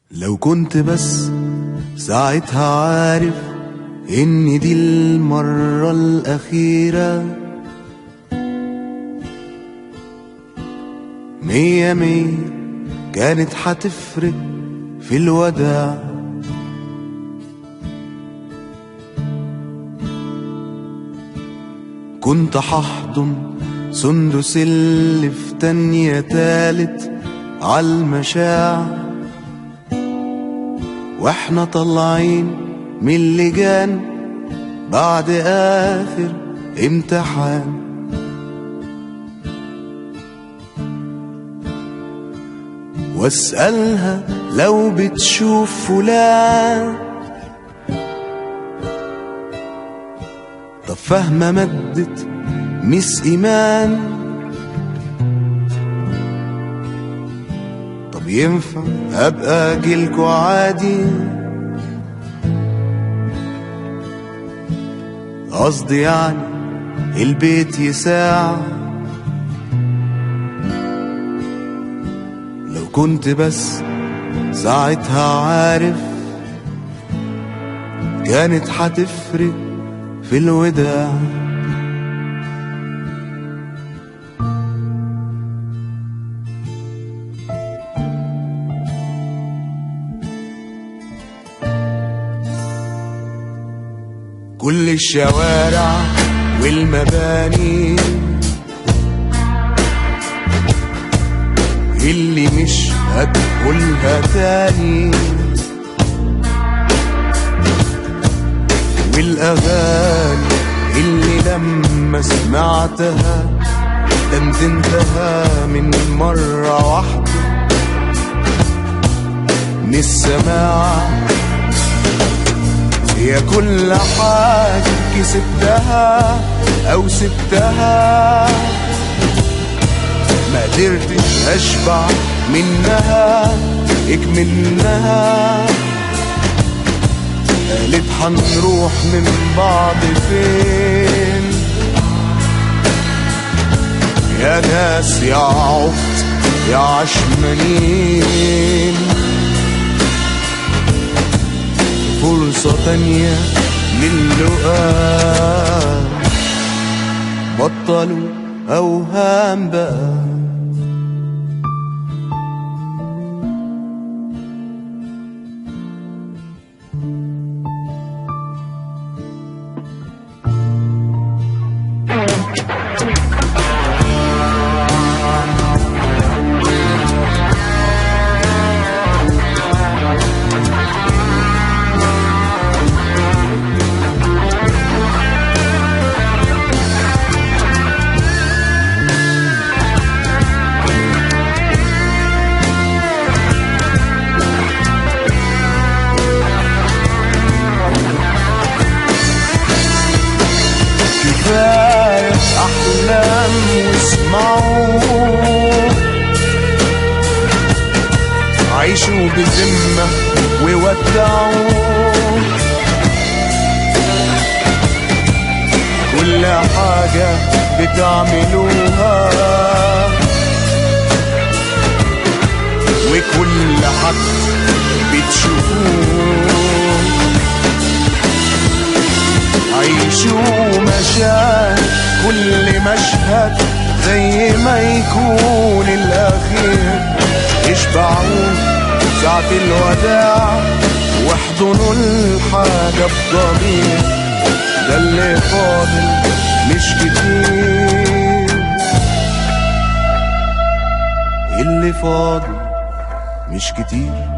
لو كنت بس ساعتها عارف إن دي المرة الأخيرة مية مية كانت هتفرق في الوداع كنت هحضن سندس اللي في تانية تالت عالمشاع واحنا طالعين من اللجان بعد آخر امتحان واسألها لو بتشوف فلان طب فاهمة مدت مس إيمان طب ينفع أبقى أجيلكوا عادي قصدي يعني البيت يساع لو كنت بس ساعتها عارف كانت هتفرق في الوداع كل الشوارع والمباني اللي مش هدخلها تاني والأغاني اللي لما سمعتها دندنتها من مرة واحدة من السماع هي كل حاجة كسبتها أو سبتها ما قدرتش أشبع منها اكمنها قالت هنروح من بعض فين يا ناس يا عبط يا عشمانين فرصة تانية للقاء بطلوا أوهام بقى كفاية أحلام واسمعوا عيشوا بذمة وودعوا كل حاجة بتعملوها وكل حد بتشوفوه عيشوا مشاهد كل مشهد زي ما يكون الأخير اشبعوا ساعة الوداع واحضنوا الحاجة بضمير ده اللي فاضل مش كتير اللي فاضل مش كتير